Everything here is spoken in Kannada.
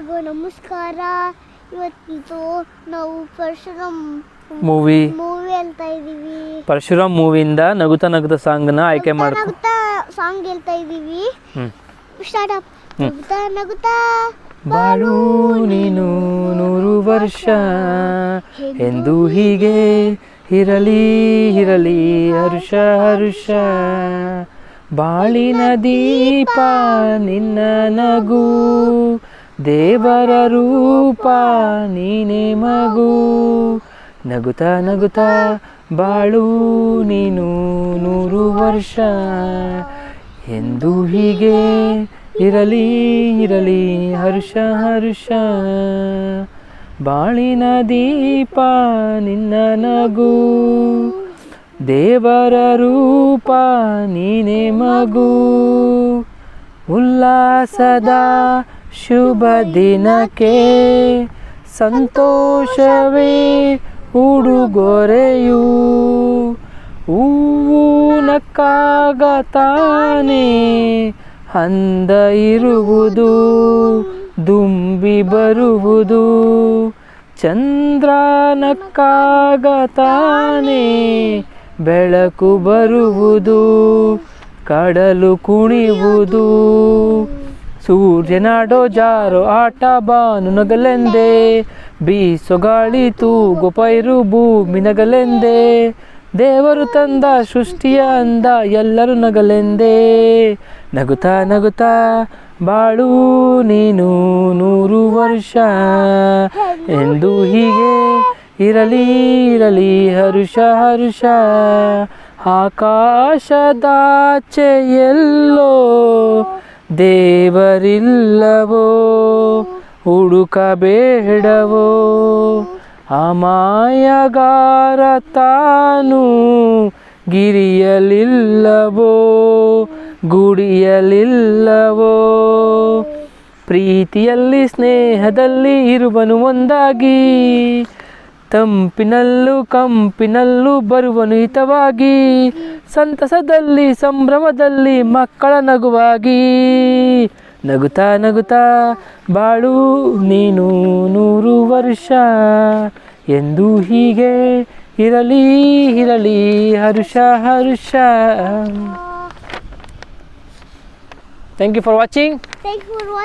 ಎಲ್ರಿಗೂ ನಮಸ್ಕಾರ ಇವತ್ತು ನಾವು ಪರಶುರಾಮ್ ಮೂವಿ ಮೂವಿ ಹೇಳ್ತಾ ಇದೀವಿ ಪರಶುರಾಮ್ ಮೂವಿಯಿಂದ ನಗುತ್ತಾ ನಗುತ್ತಾ ಸಾಂಗ್ನ ಆಯ್ಕೆ ಮಾಡ್ಕೊ ನಗುತ್ತಾ ಸಾಂಗ್ ಹೇಳ್ತಾ ಇದೀವಿ ಹ್ಮ್. ಸ್ಟಾರ್ಟ್ ಅಪ್ ನಗುತ್ತಾ ನಗುತ್ತಾ ಬಾಳು ನೀನು ನೂರು ವರ್ಷ ಎಂದು ಹೀಗೆ ಇರಲಿ ಇರಲಿ ಹರುಷ ಹರುಷ ಬಾಳಿನ ದೀಪ ನಿನ್ನ ನಗು ದೇವರ ರೂಪ ನೀನೆ ಮಗು ನಗುತ್ತಾ ನಗುತ್ತಾ ಬಾಳು ನೀನು ನೂರು ವರ್ಷ ಎಂದು ಹೀಗೆ ಇರಲಿ ಇರಲಿ ಹರ್ಷ ಹರ್ಷ ಬಾಳಿನ ದೀಪ ನಿನ್ನ ನಗು ದೇವರ ರೂಪ ನೀನೆ ಮಗು ಉಲ್ಲಾಸದ ಶುಭ ದಿನಕ್ಕೆ ಸಂತೋಷವೇ ಉಡುಗೊರೆಯು ಹೂವು ನಕ್ಕಾಗ ತಾನೇ ಅಂದ ಇರುವುದು ದುಂಬಿ ಬರುವುದು ಚಂದ್ರ ನಕ್ಕಾಗ ತಾನೇ ಬೆಳಕು ಬರುವುದು ಕಡಲು ಕುಣಿಯುವುದು ಸೂರ್ಯನಾಡೋ ಜಾರೋ ಆಟ ಬಾನು ನಗಲೆಂದೆ ಬೀಸೋ ಗಾಳಿ ತೂಗು ಪೈರು ಭೂಮಿ ನಗಲೆಂದೆ ದೇವರು ತಂದ ಸೃಷ್ಟಿಯ ಅಂದ ಎಲ್ಲರೂ ನಗಲೆಂದೆ ನಗುತ್ತಾ ನಗುತ್ತಾ ಬಾಳು ನೀನು ನೂರು ವರ್ಷ ಎಂದು ಹೀಗೆ ಇರಲಿ ಇರಲಿ ಹರುಷ ಹರುಷ ಆಕಾಶದಾಚೆ ಎಲ್ಲೋ ದೇವರಿಲ್ಲವೋ ಹುಡುಕಬೇಡವೋ ಅಮಾಯಗಾರ ತಾನು ಗಿರಿಯಲಿಲ್ಲವೋ ಗುಡಿಯಲಿಲ್ಲವೋ ಪ್ರೀತಿಯಲ್ಲಿ ಸ್ನೇಹದಲ್ಲಿ ಇರುವನು ಒಂದಾಗಿ ತಂಪಿನಲ್ಲೂ ಕಂಪಿನಲ್ಲೂ ಬರುವನು ಹಿತವಾಗಿ ಸಂತಸದಲ್ಲಿ ಸಂಭ್ರಮದಲ್ಲಿ ಮಕ್ಕಳ ನಗುವಾಗಿ ನಗುತ್ತಾ ನಗುತ್ತಾ ಬಾಳು ನೀನು ನೂರು ವರ್ಷ ಎಂದು ಹೀಗೆ ಇರಲಿ ಇರಲಿ ಹರುಷ ಹರುಷ thank you for watching thank you for